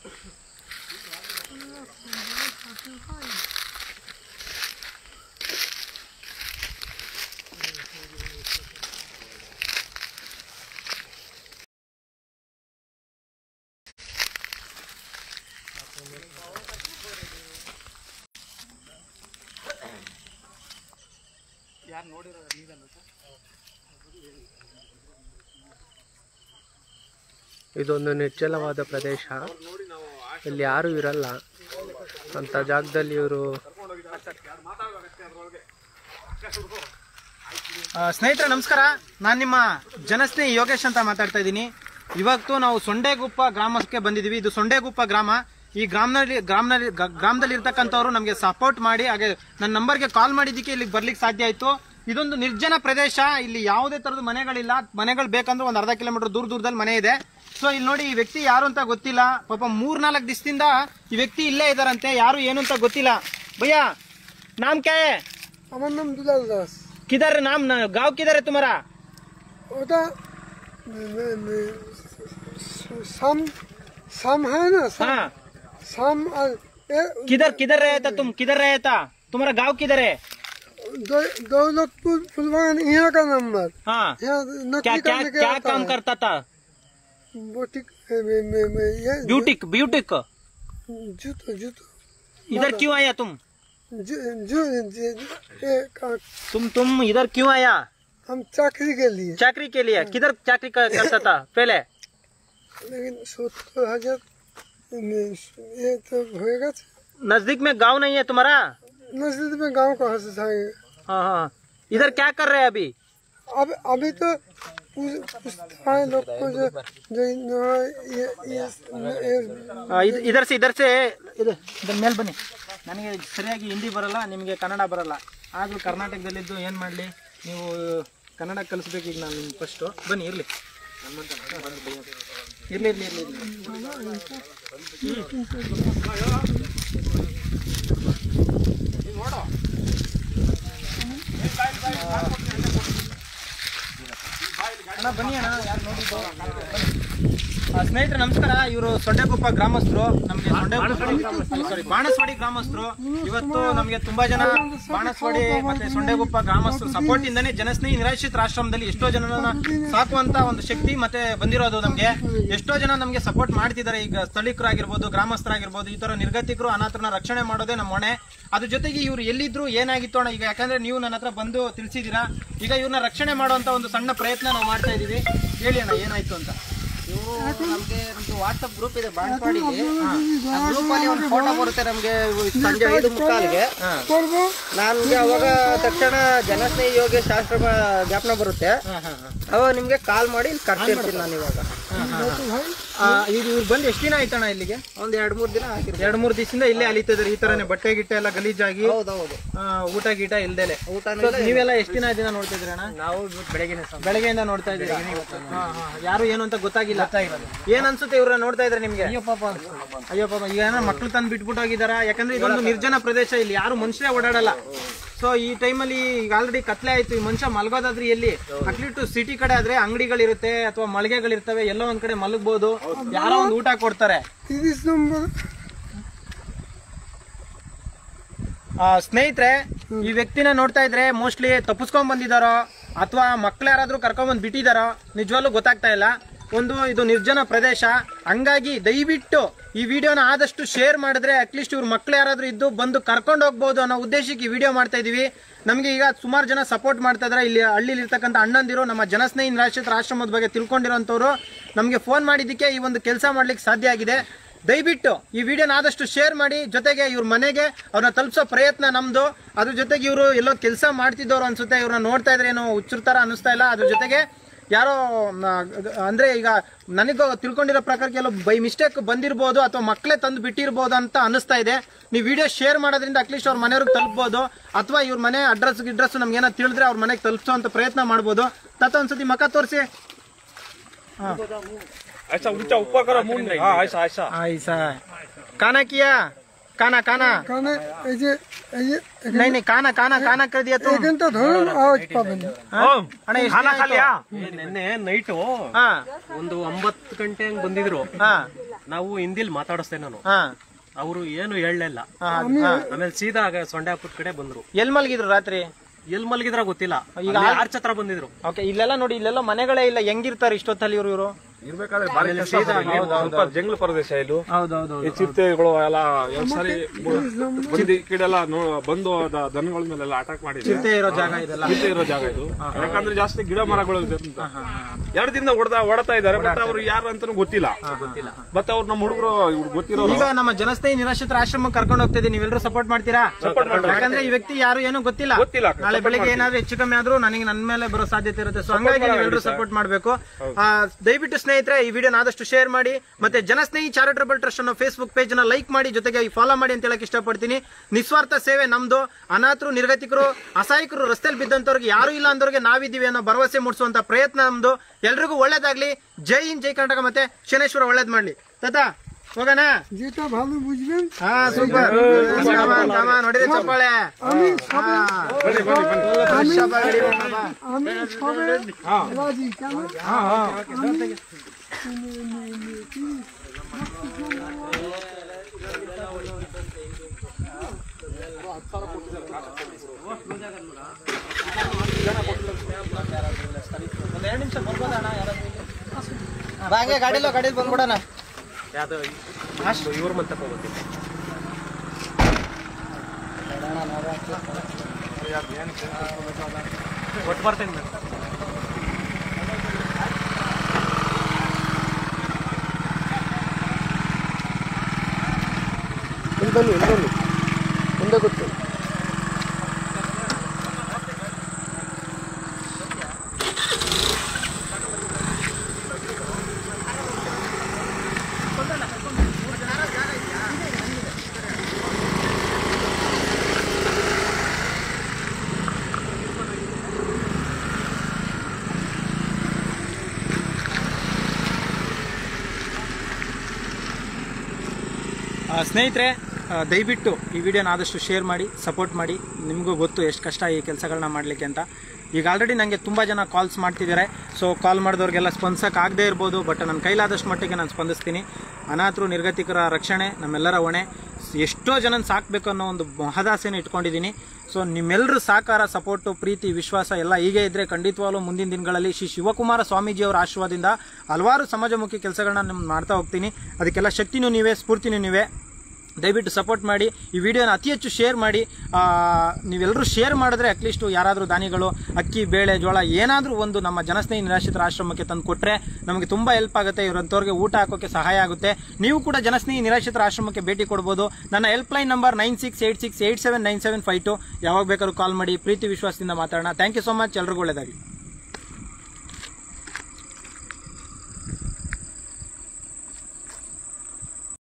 ಇದೊಂದು ನಿರ್ಜಲವಾದ ಪ್ರದೇಶ ಇಲ್ಲಿ ಯಾರೂ ಇರಲ್ಲ ಅಂತ ಜಾಗದಲ್ಲಿ ಇವರು ಆ, ಸ್ನೇಹಿತರೆ ನಮಸ್ಕಾರ ನಾನು ನಿಮ್ಮ ಜನಸ್ನೇಹಿ ಯೋಗೇಶ್ ಅಂತ ಮಾತಾಡ್ತಾ ಇದ್ದೀನಿ ಇವತ್ತು ನಾವು ಸೊಂಡೆಗುಪ್ಪ ಗ್ರಾಮಕ್ಕೆ ಬಂದಿದ್ದೀವಿ ಇದು ಸೊಂಡೆಗುಪ್ಪ ಗ್ರಾಮ ಈ ಗ್ರಾಮದಲ್ಲಿ ಗ್ರಾಮದಲ್ಲಿ ಗ- ಗ್ರಾಮದಲ್ಲಿ ಇರ್ತಕ್ಕಂಥವ್ರು ನಮಗೆ ಸಪೋರ್ಟ್ ಮಾಡಿ ಹಾಗೆ ನನ್ನ ನಂಬರ್ಗೆ ಕಾಲ್ ಮಾಡಿದ್ದಕ್ಕೆ ಇಲ್ಲಿಗೆ ಬರ್ಲಿಕ್ಕೆ ಸಾಧ್ಯ ಆಯಿತು ಇದೊಂದು ನಿರ್ಜನ ಪ್ರದೇಶ ಇಲ್ಲಿ ಯಾವುದೇ ತರದ ಮನೆಗಳಿಲ್ಲ ಮನೆಗಳು ಬೇಕಂದ್ರೆ ಒಂದು ಅರ್ಧ ಕಿಲೋಮೀಟರ್ ದೂರ ದೂರದಲ್ಲಿ ಮನೆ ಇದೆ ಸೊ ಇಲ್ಲಿ ನೋಡಿ ಈ ವ್ಯಕ್ತಿ ಯಾರು ಅಂತ ಗೊತ್ತಿಲ್ಲ ಪಾಪ ಮೂರ್ನಾಲ್ಕು ದಿವಸದಿಂದ ಈ ವ್ಯಕ್ತಿ ಇಲ್ಲೇ ಇದಾರಂತೆ ಯಾರು ಏನು ಅಂತ ಗೊತ್ತಿಲ್ಲ ಭಯ್ಯ ನಾಮ್ ಕ್ಯಾ ಹೈ? আমার নাম দুলাল দাস किधर नाम न- गांव किधर है तुम्हारा ওটা মে- মে- মে- शाम शाम है ना शाम हाँ शाम और ए- किधर किधर रहे था तुम किधर रहे था तुम्हारा गांव किधर है दौ- दौलतपुर फुलवान यहाँ का नंबर हाँ यहाँ क्या नौकरी क्या करने के क्या आता काम है। करता था बुटीक ए, में, में, में, ये ब्यूटिक ब्यूटिक जूतो जूतो इधर क्यों आया तुम जू जू जू- ये का- तुम तुम इधर क्यों आया हम चाकरी के लिए चाकरी के लिए किधर चाकरी कर, करता था पहले लेकिन सत्तर हजार में, ये तो होएगा नजदीक में गांव नहीं है तुम्हारा नजदीक में गांव कहाँ से जाएंगे हाँ हाँ इधर क्या कर रहे हैं अभी अब अभी तो पूछ- पूछता है लोग को जो जो यहाँ ये ये ये- ಆ, ಇದ್- ಇದರ್ ಸೆ ಇದರ್ ಸೆ ಇದು ಇದರ ಮೇಲೆ ಬನ್ನಿ ನನಗೆ ಸರಿಯಾಗಿ ಹಿಂದಿ ಬರಲ್ಲ ನಿಮಗೆ ಕನ್ನಡ ಬರಲ್ಲ ಆದರೂ ಕರ್ನಾಟಕದಲ್ಲಿದ್ದು ಏನು ಮಾಡಲಿ ನೀವು ಕನ್ನಡ ಕಲಿಸ್ಬೇಕು ಈಗ ನಾನು ನಿಮ್ಗೆ ಫಸ್ಟು ಬನ್ನಿ ಇರಲಿ ಇರಲಿ ಇರಲಿ ಇರಲಿ ಇರಲಿ ಅಣ್ಣ ಬನ್ನಿ ಅಣ್ಣ ಯಾರು ನೋಡಿದ್ದು ಆ, ಸ್ನೇಹಿತರೆ ನಮಸ್ಕಾರ ಇವರು ಸೊಂಡೆಗುಪ್ಪ ಗ್ರಾಮಸ್ಥರು ನಮಗೆ ಸೊಂಡೆಗುಪ್ಪ ಸಾರಿ ಬಾಣಸ್ವಾಡಿ ಗ್ರಾಮಸ್ಥರು ಇವತ್ತು ನಮಗೆ ತುಂಬಾ ಜನ ಬಾಣಸ್ವಾಡಿ ಮತ್ತೆ ಸೊಂಡೆಗುಪ್ಪ ಗ್ರಾಮಸ್ಥರು ಸಪೋರ್ಟ್ ಇಂದಾನೆ ಜನಸ್ನೇಹಿ ನಿರಾಶ್ರಿತ ಆಶ್ರಮದಲ್ಲಿ ಎಷ್ಟೋ ಜನರನ್ನ ಸಾಕುವಂತ ಒಂದು ಶಕ್ತಿ ಮತ್ತೆ ಬಂದಿರೋದು ನಮಗೆ ಎಷ್ಟೋ ಜನ ನಮಗೆ ಸಪೋರ್ಟ್ ಮಾಡ್ತಿದ್ದಾರೆ ಈಗ ಸ್ಥಳೀಕರಾಗಿರ್ಬೋದು ಗ್ರಾಮಸ್ಥರಾಗಿರ್ಬೋದು ಈ ತರ ನಿರ್ಗತಿಕರು ಅನಾಥರನ್ನ ರಕ್ಷಣೆ ಮಾಡೋದೇ ನಮ್ಮ ಹೊಣೆ ಅದ್ರ ಜೊತೆಗೆ ಇವ್ರು ಎಲ್ಲಿದ್ರು ಏನಾಗಿತ್ತು ಅಣ್ಣ ಈಗ ಯಾಕಂದ್ರೆ ನೀವು ನನ್ನ ಹತ್ರ ಬಂದು ತಿಳಿಸಿದೀರಾ ಈಗ ಇವ್ರನ್ನ ರಕ್ಷಣೆ ಮಾಡುವಂತ ಒಂದು ಸಣ್ಣ ಪ್ರಯತ್ನ ನಾವು ಮಾಡ್ತಾ ಇದೀವಿ ಹೇಳಿ ಅಣ್ಣ ಏನಾಯ್ತು ಅಂತ ಇವರು ನಮ್ಗೆ ನಮ್ದು ವಾಟ್ಸಪ್ ಗ್ರೂಪ್ ಇದೆ ಬಾಣಸ್ವಾಡಿಗೆ ಆ ಗ್ರೂಪ್ ಅಲ್ಲಿ ಒಂದು ಫೋಟೋ ಬರುತ್ತೆ ನಮ್ಗೆ ಸಂಜೆ ಐದು ಮುಕ್ಕಾಲ್ಗೆ करबो ನನ್ಗೆ ಅವಾಗ ತಕ್ಷಣ ಜನಸ್ನೇಹಿ ಯೋಗೇಶ್ ಆಶ್ರಮ ಜ್ಞಾಪನ ಬರುತ್ತೆ ಅವಾಗ ನಿಮ್ಗೆ ಕಾಲ್ ಮಾಡಿ ಇಲ್ಲಿ ಕರ್ಸಿರ್ತೀನಿ ನಾನು ಇವಾಗ ಆ, ಇದು ಇವ್ರು ಬಂದು ಎಷ್ಟು ದಿನ ಆಯ್ತಣ್ಣ ಇಲ್ಲಿಗೆ ಒಂದ್ ಎರಡ್ ಮೂರ್ ದಿನ ಆಗಿರ್ಬೋದು ಎರಡ್ ಮೂರ್ ದಿವಸದಿಂದ ಇಲ್ಲೇ ಅಲಿತಿದ್ದಾರೆ ಈ ತರನೇ ಬಟ್ಟೆ ಗಿಟ್ಟೆ ಎಲ್ಲ ಗಲೀಜಾಗಿ ಹೌದೌದು ಆ, ಊಟ ಗೀಟ ಇಲ್ದೇಲೆ ಊಟನೂ So, ನೀವೆಲ್ಲ ಎಷ್ಟು ದಿನ ದಿನ ನೋಡ್ತಾ ಇದ್ರಿ ಅಣ್ಣ ನಾವು ಬೆಳಗ್ಗೆ ಬೆಳಗ್ಗೆಯಿಂದ ನೋಡ್ತಾ ಇದ್ದೀರಿ ಹಾ, ಹಾ. ಯಾರು ಏನು ಅಂತ ಗೊತ್ತಾಗಿಲ್ಲ ಏನ್ ಅನ್ಸುತ್ತೆ ಇವ್ರನ್ನ ನೋಡ್ತಾ ಇದ್ರೆ ನಿಮ್ಗೆ ಅಯ್ಯೋ ಪಾಪ ಈಗ ಏನೋ ಮಕ್ಳು ತಂದು ಬಿಟ್ಬಿಟ್ಟು ಹೋಗಿದಾರ ಯಾಕಂದ್ರೆ ಇದೊಂದು ನಿರ್ಜನ ಪ್ರದೇಶ ಇಲ್ಲಿ ಯಾರು ಮನುಷ್ಯರೇ ಓಡಾಡಲ್ಲ ಸೊ ಈ ಟೈಮಲ್ಲಿ ಈಗ ಆಲ್ರೆಡಿ ಕತ್ಲೆ ಆಯ್ತು ಈ ಮನುಷ್ಯ ಮಲ್ಗೋದಾದ್ರೆ ಎಲ್ಲಿ ಅಟ್ಲೀಸ್ಟ್ ಸಿಟಿ ಕಡೆ ಆದ್ರೆ ಅಂಗಡಿಗಳಿರುತ್ತೆ ಅಥವಾ ಮಳಿಗೆಗಳಿರ್ತವೆ ಎಲ್ಲೋ ಒಂದ್ ಕಡೆ ಮಲಗ್ಬೋದು ಯಾರೋ ಒಂದು ಊಟ ಕೊಡ್ತಾರೆ तीस नंबर ಆ, ಸ್ನೇಹಿತರೆ ಈ ವ್ಯಕ್ತಿನ ನೋಡ್ತಾ ಇದ್ರೆ ಮೋಸ್ಟ್ಲಿ ತಪ್ಪಿಸ್ಕೊಂಡ್ ಬಂದಿದಾರೋ ಅಥವಾ ಮಕ್ಳು ಯಾರಾದ್ರೂ ಕರ್ಕೊಂಡ್ ಬಿಟ್ಟಿದಾರೋ ನಿಜವಾಗ್ಲೂ ಗೊತ್ತಾಗ್ತಾ ಇಲ್ಲ ಒಂದು ಇದು ನಿರ್ಜನ ಪ್ರದೇಶ ಹಂಗಾಗಿ ದಯವಿಟ್ಟು ಈ ವಿಡಿಯೋನ ಆದಷ್ಟು ಶೇರ್ ಮಾಡಿದ್ರೆ ಅಟ್ಲೀಸ್ಟ್ ಇವ್ರ ಮಕ್ಳು ಯಾರಾದ್ರೂ ಇದ್ದು ಬಂದು ಕರ್ಕೊಂಡು ಹೋಗ್ಬೋದು ಅನ್ನೋ ಉದ್ದೇಶಕ್ಕೆ ಈ ವಿಡಿಯೋ ಮಾಡ್ತಾ ಇದೀವಿ ನಮಗೆ ಈಗ ಸುಮಾರು ಜನ ಸಪೋರ್ಟ್ ಮಾಡ್ತಾ ಇದಾರೆ ಇಲ್ಲಿ ಹಳ್ಳಿಲಿ ಇರ್ತಕ್ಕಂಥ ಅಣ್ಣಂದಿರು ನಮ್ಮ ಜನಸ್ನೇಹಿ ನಿರಾಶ್ರಿತರ ಆಶ್ರಮದ ಬಗ್ಗೆ ತಿಳ್ಕೊಂಡಿರೋಂಥವ್ರು ನಮಗೆ ಫೋನ್ ಮಾಡಿದ್ದಕ್ಕೆ ಈ ಒಂದು ಕೆಲಸ ಮಾಡ್ಲಿಕ್ಕೆ ಸಾಧ್ಯ ಆಗಿದೆ ದಯವಿಟ್ಟು ಈ ವಿಡಿಯೋನ ಆದಷ್ಟು ಶೇರ್ ಮಾಡಿ ಜೊತೆಗೆ ಇವ್ರ ಮನೆಗೆ ಅವ್ರನ್ನ ತಲುಪಿಸೋ ಪ್ರಯತ್ನ ನಮ್ದು ಅದ್ರ ಜೊತೆಗೆ ಇವರು ಎಲ್ಲೋ ಕೆಲಸ ಮಾಡ್ತಿದ್ದವ್ರು ಅನ್ಸುತ್ತೆ ಇವ್ರನ್ನ ನೋಡ್ತಾ ಇದ್ರೆ ಏನೋ ಹುಚ್ಚುರ್ತಾರ ಅನಿಸ್ತಾ ಇಲ್ಲ ಅದ್ರ ಜೊತೆಗೆ ಯಾರೋ ಮ, ಅಂದ್ರೆ ಈಗ ನನಗೆ ತಿಳ್ಕೊಂಡಿರೋ ಪ್ರಕಾರಕ್ಕೆ ಎಲ್ಲೋ ಬೈ ಮಿಸ್ಟೇಕ್ ಬಂದಿರ್ಬೋದು ಅಥವಾ ಮಕ್ಕಳೇ ತಂದು ಬಿಟ್ಟಿರ್ಬೋದು ಅಂತ ಅನಿಸ್ತಾ ಇದೆ ನೀವು ವಿಡಿಯೋ ಶೇರ್ ಮಾಡೋದ್ರಿಂದ ಅಟ್ಲೀಸ್ಟ್ ಅವ್ರ ಮನೆಯವ್ರಿಗೆ ತಲುಪ್ಬೋದು ಅಥವಾ ಇವ್ರ ಮನೆ ಅಡ್ರೆಸ್ ಗಿಡ್ರೆಸ್ ನಮ್ಗೆ ಏನೋ ತಿಳಿದ್ರೆ ಅವ್ರ ಮನೆಗೆ ತಲುಪಿಸೋ ಅಂತ ಪ್ರಯತ್ನ ಮಾಡ್ಬೋದು ತತ್ತ ಒಂದ್ಸತಿ ಮಕ್ಕ ತೋರಿಸಿ ऐसा ऊंचा ऊपर करो मुंह नहीं हाँ ऐसा ऐसा ಆಯ್ಸಾ ಕಾನಾ ಕಿಯಾ ಕಾನಾ ಕಾನಾ কানে এই যে এই যে नहीं नहीं खाना खाना खाना कर दिया तुम এখানটা ধরুন আওয়াজ পাবেন ओम ಅಣ್ಣ ಎಷ್ಟು खाना ದಿನ खा ಆಯ್ತು? लिया ನಿನ್ನೆ ನೈಟು ಹಾ ಒಂದು ಒಂಬತ್ತು ಗಂಟೆ ಹಂಗ್ ಬಂದಿದ್ರು ಹಾ ನಾವು ಹಿಂದಿಲ್ ಮಾತಾಡಿಸ್ದೆ ನಾನು ಹಾ ಅವರು ಏನು ಹೇಳಲಿಲ್ಲ ಹಾ, ಹಾ. ಆಮೇಲೆ ಸೀದಾ ಆಗ ಸೊಂಡೆ ಹಾಕುದ್ ಕಡೆ ಬಂದ್ರು ಎಲ್ ಮಲಗಿದ್ರು ರಾತ್ರಿ ಎಲ್ ಮಲಗಿದ್ರ ಗೊತ್ತಿಲ್ಲ ಈಗ ಆರ್ಚ್ ಹತ್ರ ಬಂದಿದ್ರು ಓಕೆ ಇಲ್ಲೆಲ್ಲ ನೋಡಿ ಇಲ್ಲೆಲ್ಲ ಮನೆಗಳೇ ಇಲ್ಲ ಹೆಂಗಿರ್ತಾರೆ ಇಷ್ಟೊತ್ತಲ್ಲಿ ಇವರು ಇವರು ಇರ್ಬೇಕಾದ್ರೆ ಬಾರಿ ಕಷ್ಟ ಆಗ್ತದೆ. ಸ್ವಲ್ಪ ಜಂಗ್ಲ ಪ್ರದೇಶ ಇದು ಹೌದೌದು ಈ ಚಿರತೆಗಳು ಎಲ್ಲ ಎರಡ್ ಸಾರಿ ಬಂದು ಈ ಕಡೆ ಎಲ್ಲ ನೋ- ಬಂದು ಅದ ದನಗಳ ಮೇಲೆಲ್ಲ ಅಟ್ಯಾಕ್ ಮಾಡಿದೆ ಚಿರತೆ ಇರೋ ಜಾಗ ಇದೆಲ್ಲ ಚಿರತೆ ಇರೋ ಜಾಗ ಇದು ಯಾಕಂದ್ರೆ ಜಾಸ್ತಿ ಗಿಡ ಮರಗಳು ಇದೆ ಅಂತ ಎರಡು ದಿನ ಹೊಡೆದ ಹೊಡ್ತಾ ಇದಾರೆ ಬಟ್ ಅವ್ರು ಯಾರು ಅಂತಾನು ಗೊತ್ತಿಲ್ಲ ಮತ್ತೆ ಅವ್ರು ನಮ್ಮ ಹುಡುಗರು ಇವ್ರು ಗೊತ್ತಿರೋರು ಈಗ ನಮ್ಮ ಜನಸ್ನೇಹಿ ನಿರಾಶ್ರಿತರ ಆಶ್ರಮಕ್ಕೆ ಕರ್ಕೊಂಡು ಹೋಗ್ತಿದ್ದೀನಿ ನೀವೆಲ್ಲರೂ ಸಪೋರ್ಟ್ ಮಾಡ್ತೀರಾ ಯಾಕಂದ್ರೆ ಈ ವ್ಯಕ್ತಿ ಯಾರು ಏನು ಗೊತ್ತಿಲ್ಲ ಗೊತ್ತಿಲ್ಲ. ನಾಳೆ ಬೆಳಿಗ್ಗೆ ಏನಾದ್ರೂ ಹೆಚ್ಚು ಕಮ್ಮಿ ಆದ್ರೂ ನನಗೆ ನನ್ನ ಮೇಲೆ ಬರೋ ಸಾಧ್ಯತೆ ಇರುತ್ತೆ ಸೊ ಹಂಗಾಗಿ ನೀವೆಲ್ಲರೂ ಸಪೋರ್ಟ್ ಮಾಡಬೇಕು ದಯವಿಟ್ಟು ಸ್ನೇಹಿತರೆ ಈ ವಿಡಿಯೋನ ಆದಷ್ಟು ಶೇರ್ ಮಾಡಿ ಮತ್ತೆ ಜನಸ್ನೇಹಿ ಚಾರಿಟಬಲ್ ಟ್ರಸ್ಟ್ ಅನ್ನೋ ಫೇಸ್ಬುಕ್ ಪೇಜ್ ನ ಲೈಕ್ ಮಾಡಿ ಜೊತೆಗೆ ಫಾಲೋ ಮಾಡಿ ಅಂತ ಹೇಳಕ್ ಇಷ್ಟಪಡ್ತೀನಿ ನಿಸ್ವಾರ್ಥ ಸೇವೆ ನಮ್ದು ಅನಾಥರು ನಿರ್ಗತಿಕರು ಅಸಹಾಯಕರು ರಸ್ತೆಯಲ್ಲಿ ಬಿದ್ದಂತವ್ರಿಗೆ ಯಾರು ಇಲ್ಲ ಅಂದವ್ರಿಗೆ ನಾವಿದ್ದೀವಿ ಅನ್ನೋ ಭರವಸೆ ಮೂಡಿಸುವಂತ ಪ್ರಯತ್ನ ನಮ್ದು ಎಲ್ರಿಗೂ ಒಳ್ಳೇದಾಗ್ಲಿ ಜೈ ಹಿಂದ್ ಜೈ ಕರ್ನಾಟಕ ಮತ್ತೆ ಶನೇಶ್ವರ ಒಳ್ಳೇದ್ ಮಾಡ್ಲಿ ತಾತ ಹೋಗೋಣ যেটা ভালো বুঝবেন ಹಾ ಸೂಪರ್ ಕಮಾನ್ ಕಮಾನ್ ಹೊಡಿರಿ ಚಪ್ಪಾಳೆ আমি সবে ಫ್ರೆಶ್ ಆಗಿ ಹೊಡಿ ಬಾಬಾ. আমি সবে রাজি কেন ಬಾ ಹಂಗೆ ಗಾಡಿಲೋ ಗಾಡಿಲಿ ಬಂದ್ಬಿಡೋಣ ಯಾವ್ದು ಇವ್ರ ಮಂತಪ್ಪ ಗೊತ್ತಿಲ್ಲ ಒಟ್ಟು ಬರ್ತೇನೆ ನಾನು. ಇಲ್ಲಿ ಬನ್ನಿ ಇಲ್ಲಿ ಬನ್ನಿ ಮುಂದೆ ಕೂತ್ಕೊಳ್ಳಿ ಆ, ಸ್ನೇಹಿತರೆ ಆ, ದಯವಿಟ್ಟು ಈ ವಿಡಿಯೋನ ಆದಷ್ಟು ಶೇರ್ ಮಾಡಿ ಸಪೋರ್ಟ್ ಮಾಡಿ ನಿಮಗೂ ಗೊತ್ತು ಎಷ್ಟು ಕಷ್ಟ ಈ ಕೆಲಸಗಳನ್ನ ಮಾಡಲಿಕ್ಕೆ ಅಂತ ಈಗ ಆಲ್ರೆಡಿ ನನಗೆ ತುಂಬ ಜನ ಕಾಲ್ಸ್ ಮಾಡ್ತಿದ್ದಾರೆ ಸೊ ಕಾಲ್ ಮಾಡಿದವ್ರಿಗೆಲ್ಲ ಸ್ಪಂದಿಸೋಕೆ ಆಗದೇ ಇರ್ಬೋದು ಬಟ್ ನನ್ನ ಕೈಲಾದಷ್ಟು ಮಟ್ಟಿಗೆ ನಾನು ಸ್ಪಂದಿಸ್ತೀನಿ ಅನಾಥರು ನಿರ್ಗತಿಕರ ರಕ್ಷಣೆ ನಮ್ಮೆಲ್ಲರ ಹೊಣೆ ಎಷ್ಟೋ ಜನನ ಸಾಕಬೇಕು ಅನ್ನೋ ಒಂದು ಮಹದಾಸೆನ ಇಟ್ಕೊಂಡಿದ್ದೀನಿ ಸೊ ನಿಮ್ಮೆಲ್ಲರ ಸಹಕಾರ ಸಪೋರ್ಟು ಪ್ರೀತಿ ವಿಶ್ವಾಸ ಎಲ್ಲ ಹೀಗೆ ಇದ್ರೆ ಖಂಡಿತವಾಗ್ಲೂ ಮುಂದಿನ ದಿನಗಳಲ್ಲಿ ಶ್ರೀ ಶಿವಕುಮಾರ ಸ್ವಾಮೀಜಿಯವರ ಆಶೀರ್ವಾದದಿಂದ ಹಲವಾರು ಸಮಾಜಮುಖಿ ಕೆಲಸಗಳನ್ನ ನಾನು ಮಾಡ್ತಾ ಹೋಗ್ತೀನಿ ಅದಕ್ಕೆಲ್ಲ ಶಕ್ತಿನೂ ನೀವೇ ಸ್ಫೂರ್ತಿನೂ ನೀವೇ ದಯವಿಟ್ಟು ಸಪೋರ್ಟ್ ಮಾಡಿ ಈ ವಿಡಿಯೋನ ಅತಿ ಹೆಚ್ಚು ಶೇರ್ ಮಾಡಿ ಆ, ನೀವೆಲ್ಲರೂ ಶೇರ್ ಮಾಡಿದ್ರೆ ಅಟ್ಲೀಸ್ಟ್ ಯಾರಾದರೂ ದಾನಿಗಳು ಅಕ್ಕಿ ಬೇಳೆ ಜೋಳ ಏನಾದರೂ ಒಂದು ನಮ್ಮ ಜನಸ್ನೇಹಿ ನಿರಾಶ್ರಿತರ ಆಶ್ರಮಕ್ಕೆ ತಂದು ಕೊಟ್ಟರೆ ನಮಗೆ ತುಂಬ ಹೆಲ್ಪ್ ಆಗುತ್ತೆ ಇವರಂಥವ್ರಿಗೆ ಊಟ ಹಾಕೋಕ್ಕೆ ಸಹಾಯ ಆಗುತ್ತೆ ನೀವು ಕೂಡ ಜನಸ್ನೇಹಿ ನಿರಾಶ್ರಿತರ ಆಶ್ರಮಕ್ಕೆ ಭೇಟಿ ಕೊಡ್ಬೋದು ನನ್ನ help line number nine six eight six eight seven nine seven five two ಯಾವಾಗ ಬೇಕಾದ್ರೂ ಕಾಲ್ ಮಾಡಿ ಪ್ರೀತಿ ವಿಶ್ವಾಸದಿಂದ ಮಾತಾಡೋಣ ಥ್ಯಾಂಕ್ ಯು ಸೊ ಮಚ್ ಎಲ್ರಿಗೂ ಒಳ್ಳೆಯದಾಗಲಿ